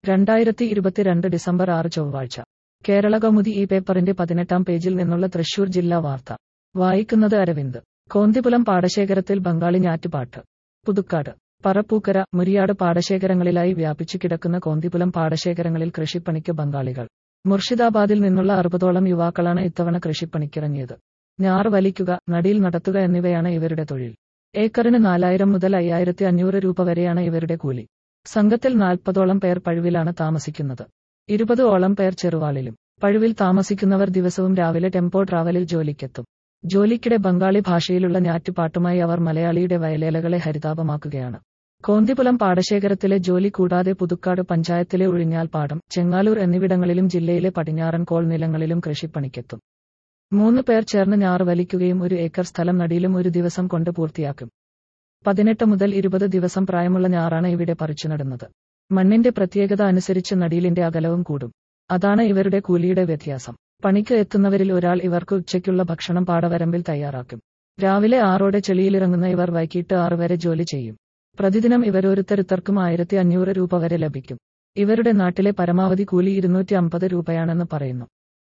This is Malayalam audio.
രണ്ടായിരത്തി ഇരുപത്തിരണ്ട് ഡിസംബർ ആറ് ചൊവ്വാഴ്ച കേരള കൗമുദി ഈ പേപ്പറിന്റെ പതിനെട്ടാം പേജിൽ നിന്നുള്ള തൃശൂർ ജില്ലാ വാർത്ത വായിക്കുന്നത് അരവിന്ദ് കോന്തിപുലം പാടശേഖരത്തിൽ ബംഗാളി ഞാറ്റുപാട്ട് പുതുക്കാട് പറപ്പൂക്കര മുരിയാട് പാടശേഖരങ്ങളിലായി വ്യാപിച്ചു കിടക്കുന്ന കോന്തിപുലം പാടശേഖരങ്ങളിൽ കൃഷിപ്പണിക്ക് ബംഗാളികൾ മുർഷിദാബാദിൽ നിന്നുള്ള അറുപതോളം യുവാക്കളാണ് ഇത്തവണ കൃഷിപ്പണിക്കിറങ്ങിയത് ഞാർ വലിക്കുക നടിയിൽ നടത്തുക എന്നിവയാണ് ഇവരുടെ തൊഴിൽ ഏക്കറിന് നാലായിരം മുതൽ അയ്യായിരത്തി അഞ്ഞൂറ് രൂപ വരെയാണ് ഇവരുടെ കൂലി സംഘത്തിൽ നാൽപ്പതോളം പേർ പഴുവിലാണ് താമസിക്കുന്നത് ഇരുപത് ഓളം പേർ ചെറുവാളിലും പഴുവിൽ താമസിക്കുന്നവർ ദിവസവും രാവിലെ ടെമ്പോ ട്രാവലിൽ ജോലിക്കെത്തും ജോലിക്കിടെ ബംഗാളി ഭാഷയിലുള്ള ഞാറ്റുപാട്ടുമായി അവർ മലയാളിയുടെ വയലേലകളെ ഹരിതാപമാക്കുകയാണ് കോന്തിപുലം പാടശേഖരത്തിലെ ജോലി കൂടാതെ പുതുക്കാട് പഞ്ചായത്തിലെ ഉഴിഞ്ഞാൽപ്പാടം ചെങ്ങാലൂർ എന്നിവിടങ്ങളിലും ജില്ലയിലെ പടിഞ്ഞാറൻ കോൾ നിലങ്ങളിലും കൃഷിപ്പണിക്കെത്തും മൂന്ന് പേർ ചേർന്ന് ഞാറ് വലിക്കുകയും ഒരു ഏക്കർ സ്ഥലം നടിയിലും ഒരു ദിവസം കൊണ്ട് പൂർത്തിയാക്കും പതിനെട്ട് മുതൽ ഇരുപത് ദിവസം പ്രായമുള്ള ഞാറാണ് ഇവിടെ പറിച്ചു നടുന്നത് മണ്ണിന്റെ പ്രത്യേകത അനുസരിച്ച് നടിയിലിന്റെ അകലവും കൂടും അതാണ് ഇവരുടെ കൂലിയുടെ വ്യത്യാസം പണിക്ക് എത്തുന്നവരിൽ ഒരാൾ ഇവർക്ക് ഉച്ചയ്ക്കുള്ള ഭക്ഷണം പാടവരമ്പിൽ തയ്യാറാക്കും രാവിലെ ആറോടെ ചെളിയിലിറങ്ങുന്ന ഇവർ വൈകിട്ട് ആറ് വരെ ജോലി ചെയ്യും പ്രതിദിനം ഇവരോരുത്തരുത്തർക്കും ആയിരത്തി അഞ്ഞൂറ് രൂപ വരെ ലഭിക്കും ഇവരുടെ നാട്ടിലെ പരമാവധി കൂലി ഇരുന്നൂറ്റി അമ്പത് രൂപയാണെന്ന് പറയുന്നു